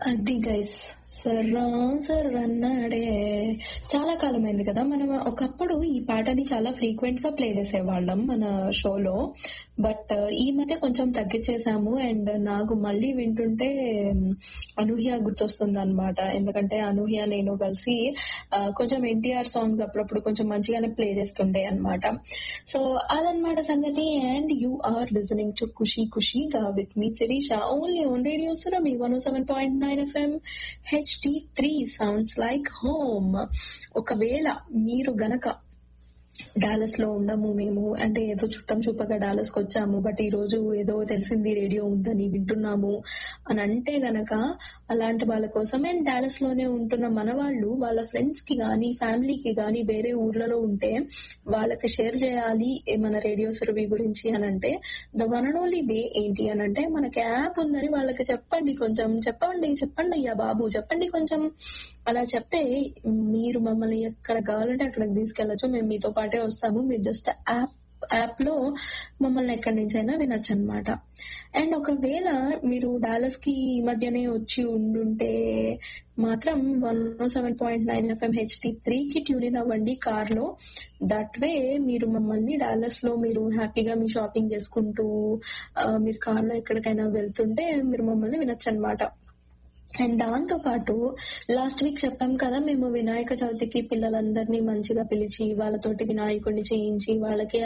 అది గైస్ సర్రా సర్రన్నాడే చాలా కాలమైంది కదా మనం ఒకప్పుడు ఈ పాటని చాలా ఫ్రీక్వెంట్ గా ప్లే చేసేవాళ్ళం మన షోలో బట్ ఈ మధ్య కొంచెం తగ్గించేసాము అండ్ నాకు మళ్ళీ వింటుంటే అనూహ్య గుర్తొస్తుంది అనమాట ఎందుకంటే అనూహ్య నేను కలిసి ఆ, కొంచెం ఎన్టీఆర్ సాంగ్స్ అప్పుడప్పుడు కొంచెం మంచిగానే ప్లే చేస్తుండే అనమాట సో అదనమాట సంగతి and you are listening to Khushi ఖుషీగా with me Sirisha only on radio Surabhi one seven point nine FM HD three sounds like home ఒకవేళ మీరు గనక డాలస్ లో ఉండము మేము అంటే ఏదో చుట్టం చూపగా డాలస్ కి వచ్చాము బట్ ఈ రోజు ఏదో తెలిసింది రేడియో ఉందని వింటున్నాము అని అంటే గనక అలాంటి వాళ్ళ కోసం అండ్ డాలస్ లోనే ఉంటున్న మన వాళ్ళు వాళ్ళ ఫ్రెండ్స్ కి గానీ ఫ్యామిలీకి గానీ వేరే ఊర్లలో ఉంటే వాళ్ళకి షేర్ చేయాలి ఏ మన రేడియో సురభి గురించి అని అంటే the one and only way ఏంటి అని అంటే మనకి యాప్ ఉందని వాళ్ళకి చెప్పండి కొంచెం చెప్పండి చెప్పండి అయ్యా బాబు చెప్పండి కొంచెం అలా చెప్తే మీరు మమ్మల్ని ఎక్కడ కావాలంటే అక్కడికి తీసుకెళ్లొచ్చు మేము మీతో పాటే వస్తాము మీరు జస్ట్ యాప్ యాప్ లో మమ్మల్ని ఎక్కడి నుంచి అయినా వినొచ్చు అనమాట అండ్ ఒకవేళ మీరు డాలస్ కి ఈ మధ్యనే వచ్చి ఉండుంటే మాత్రం one seven point nine FM HD three కి ట్యూన్ ఇన్ అవ్వండి కార్ లో దట్ వే మీరు మమ్మల్ని డాలస్ లో మీరు హ్యాపీగా మీ షాపింగ్ చేసుకుంటూ ఆ, మీరు కార్ లో ఎక్కడికైనా వెళ్తుంటే మీరు మమ్మల్ని వినొచ్చు అనమాట అండ్ దాంతో పాటు లాస్ట్ వీక్ చెప్పాం కదా మేము వినాయక చవితికి పిల్లలందరినీ మంచిగా పిలిచి వాళ్ళతోటి వినాయకుడిని చేయించి వాళ్ళకి